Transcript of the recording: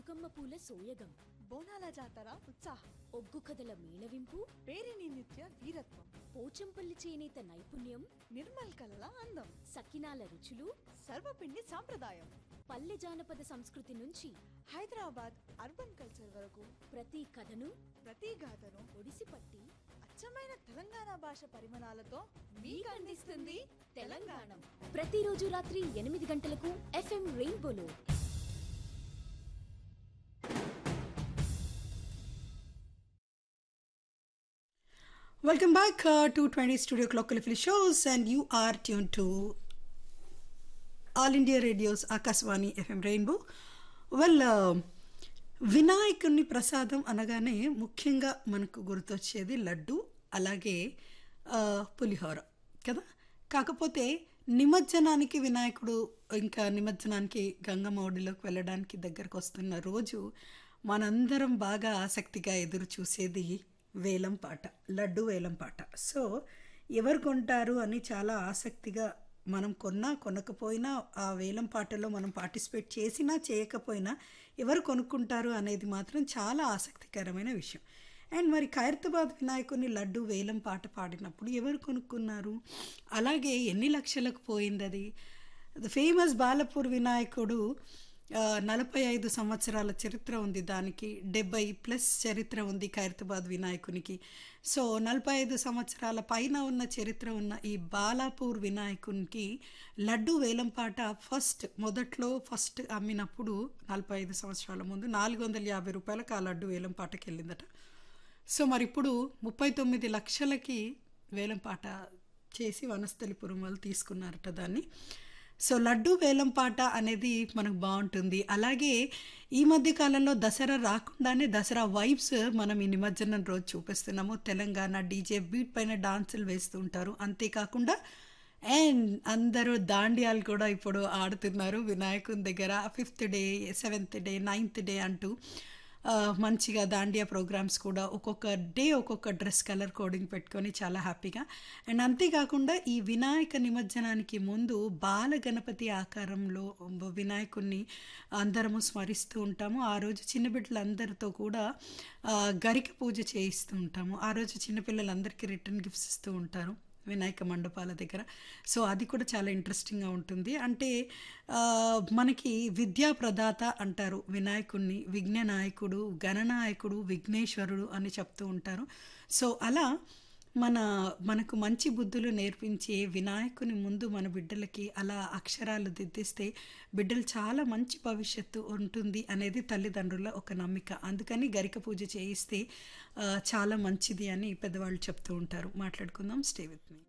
బతుకమ్మ పూల సోయగం బోనాల జాతర ఉత్సాహం ఒగ్గు కథల మేళవింపు పేరిని నిత్య వీరత్వం పోచంపల్లి చేనేత నైపుణ్యం నిర్మల్ కలల అందం సకినాల రుచులు సర్వపిండి సాంప్రదాయం పల్లె జానపద సంస్కృతి నుంచి హైదరాబాద్ అర్బన్ కల్చర్ వరకు ప్రతి కథను ప్రతి గాథను ఒడిసిపట్టి అచ్చమైన తెలంగాణ భాష పరిమాణాలతో మీకు అందిస్తుంది తెలంగాణ ప్రతిరోజు రాత్రి ఎనిమిది గంటలకు ఎఫ్ఎం రెయిన్బోలో Welcome back uh, to 20 Studio Clock Colorful Shows, and you are tuned to All India Radio's Akaswani FM Rainbow. Well, uh, వినాయకుని ప్రసాదం అనగానే ముఖ్యంగా మనకు గుర్తొచ్చేది లడ్డు అలాగే ఆ, పులిహోర కదా కాకపోతే నిమజ్జనానికి వినాయకుడు ఇంకా నిమజ్జనానికి గంగమ్మ ఒడిలోకి వెళ్ళడానికి దగ్గరకు వస్తున్న రోజు మనందరం బాగా ఆసక్తిగా ఎదురు చూసేది వేలం పాట లడ్డు వేలం పాట సో ఎవరు కొంటారు అని చాలా ఆసక్తిగా మనం కొన్నా కొనకపోయినా ఆ వేలం పాటలో మనం పార్టిసిపేట్ చేసినా చేయకపోయినా ఎవరు కొనుక్కుంటారు అనేది మాత్రం చాలా ఆసక్తికరమైన విషయం అండ్ మరి ఖైరతాబాద్ వినాయకుని లడ్డు వేలం పాట పాడినప్పుడు ఎవరు కొనుక్కున్నారు అలాగే ఎన్ని లక్షలకు పోయింది అది ద ఫేమస్ బాలపూర్ వినాయకుడు ఆ, నలభై ఐదు సంవత్సరాల చరిత్ర ఉంది దానికి డెబ్బై ప్లస్ చరిత్ర ఉంది ఖైరతాబాద్ వినాయకునికి సో నలభై ఐదు సంవత్సరాల పైన ఉన్న చరిత్ర ఉన్న ఈ బాలాపూర్ వినాయకునికి లడ్డు వేలంపాట ఫస్ట్ మొదట్లో ఫస్ట్ అమ్మినప్పుడు నలభై ఐదు సంవత్సరాల ముందు నాలుగు వందల యాభై రూపాయలకు ఆ లడ్డు వేలంపాటకి వెళ్ళిందట సో మరి ఇప్పుడు ముప్పై తొమ్మిది లక్షలకి వేలంపాట చేసి వనస్థలిపురం వాళ్ళు తీసుకున్నారట దాన్ని సో లడ్డు వేలంపాట అనేది మనకు బాగుంటుంది అలాగే ఈ మధ్య కాలంలో దసరా రాకుండానే దసరా వైబ్స్ మనం ఈ నిమజ్జనం రోజు చూపిస్తున్నాము తెలంగాణ డీజే బీట్ పైన డాన్సులు వేస్తూ ఉంటారు అంతేకాకుండా అండ్ అందరూ దాండియాలు కూడా ఇప్పుడు ఆడుతున్నారు వినాయకుని దగ్గర fifth day seventh day ninth day అంటూ ఆ, మంచిగా దాండియా ప్రోగ్రామ్స్ కూడా ఒక్కొక్క డే ఒక్కొక్క డ్రెస్ కలర్ కోడింగ్ పెట్టుకొని చాలా హ్యాపీగా అండ్ అంతేకాకుండా ఈ వినాయక నిమజ్జనానికి ముందు బాల గణపతి ఆకారంలో వినాయకుడిని అందరము స్మరిస్తూ ఉంటాము ఆ రోజు చిన్న బిడ్డలందరితో కూడా ఆ, గరిక పూజ చేయిస్తూ ఉంటాము ఆ రోజు చిన్నపిల్లలందరికీ రిటర్న్ గిఫ్ట్స్ ఇస్తూ ఉంటారు వినాయక మండపాల దగ్గర సో అది కూడా చాలా ఇంట్రెస్టింగ్గా ఉంటుంది అంటే ఆ, మనకి విద్యా ప్రదాత అంటారు వినాయకుడిని విఘ్న నాయకుడు గణనాయకుడు విఘ్నేశ్వరుడు అని చెప్తూ ఉంటారు సో అలా మన మనకు మంచి బుద్ధులు నేర్పించే వినాయకుని ముందు మన బిడ్డలకి అలా అక్షరాలు దిద్దిస్తే బిడ్డలు చాలా మంచి భవిష్యత్తు ఉంటుంది అనేది తల్లిదండ్రుల ఒక నమ్మిక అందుకని గరిక పూజ చేయిస్తే ఆ, చాలా మంచిది అని పెద్దవాళ్ళు చెప్తూ ఉంటారు మాట్లాడుకుందాం స్టే విత్ మీ